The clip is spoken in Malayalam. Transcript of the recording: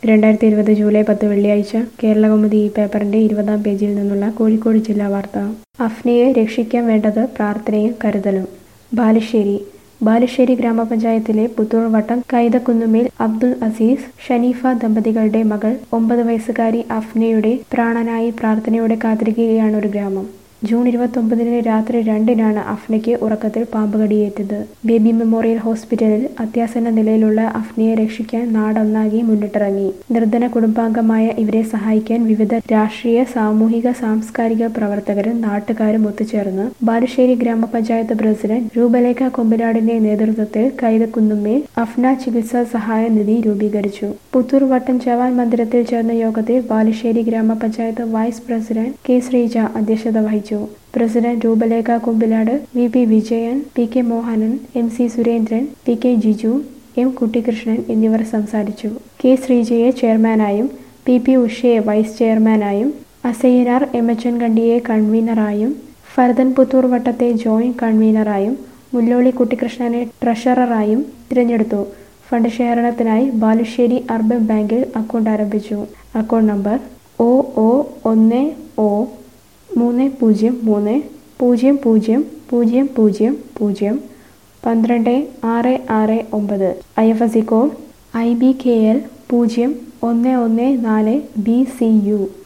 രണ്ടായിരത്തി ഇരുപത് ജൂലൈ പത്ത് വെള്ളിയാഴ്ച കേരളകൗമുദി ഈ പേപ്പറിന്റെ ഇരുപതാം പേജിൽ നിന്നുള്ള കോഴിക്കോട് ജില്ലാ വാർത്ത അഫ്നയെ രക്ഷിക്കാൻ വേണ്ടത് പ്രാർത്ഥനയും കരുതലും ബാലുശ്ശേരി ബാലുശ്ശേരി ഗ്രാമപഞ്ചായത്തിലെ പുത്തൂർ വട്ടം കൈതക്കുന്നുമേൽ അബ്ദുൾ അസീസ് ഷനീഫ ദമ്പതികളുടെ മകൾ ഒമ്പത് വയസ്സുകാരി അഫ്നയുടെ പ്രാണനായി പ്രാർത്ഥനയോടെ കാത്തിരിക്കുകയാണ് ഒരു ഗ്രാമം ജൂൺ ഇരുപത്തൊമ്പതിന് രാത്രി രണ്ടിനാണ് അഫ്നയ്ക്ക് ഉറക്കത്തിൽ പാമ്പ് കടിയേറ്റത് ബേബി മെമ്മോറിയൽ ഹോസ്പിറ്റലിൽ അത്യാസന്ന നിലയിലുള്ള അഫ്നയെ രക്ഷിക്കാൻ നാടൊന്നാകെ മുന്നിട്ടിറങ്ങി നിർധന കുടുംബാംഗമായ ഇവരെ സഹായിക്കാൻ വിവിധ രാഷ്ട്രീയ സാമൂഹിക സാംസ്കാരിക പ്രവർത്തകരും നാട്ടുകാരും ഒത്തുചേർന്ന് ബാലുശ്ശേരി ഗ്രാമപഞ്ചായത്ത് പ്രസിഡന്റ് രൂപലേഖ കൊമ്പിനാടിന്റെ നേതൃത്വത്തിൽ കൈതക്കുന്നുമേൽ അഫ്ന ചികിത്സാ സഹായ നിധി രൂപീകരിച്ചു പുത്തൂർ വട്ടം ജവാൻ മന്ദിരത്തിൽ ചേർന്ന യോഗത്തിൽ ബാലുശ്ശേരി ഗ്രാമപഞ്ചായത്ത് വൈസ് പ്രസിഡന്റ് കെ ശ്രീജ അധ്യക്ഷത വഹിച്ചു president Roopalekha Kumbilad V P Vijayan P K Mohanan M C Surendran P K Jiju M Kuttikrishnan എന്നിവർ സംസാരിച്ചു കെ ശ്രീജയെ ചെയർമാനായും പി പി ഉഷയെ വൈസ് ചെയർമാനായും അസൈനാർ എം എച്ച് എൻ കണ്ടിയെ കൺവീനറായും ഫർദൻ പുത്തൂർ വട്ടത്തെ ജോയിന്റ് കൺവീനറായും മുല്ലോളി കുട്ടിക്കൃഷ്ണനെ ട്രഷററായും തിരഞ്ഞെടുത്തു ഫണ്ട് ശേഖരണത്തിനായി ബാലുശ്ശേരി അർബൻ ബാങ്കിൽ അക്കൗണ്ട് ആരംഭിച്ചു അക്കൗണ്ട് നമ്പർ ഒ ഒ ഒന്ന് ഒ മൂന്ന് പൂജ്യം മൂന്ന് പൂജ്യം പൂജ്യം പൂജ്യം പൂജ്യം പൂജ്യം പന്ത്രണ്ട് ആറ് ആറ് ഒമ്പത് I F S C code I B K L പൂജ്യം ഒന്ന് ഒന്ന് നാല് ബി സി യു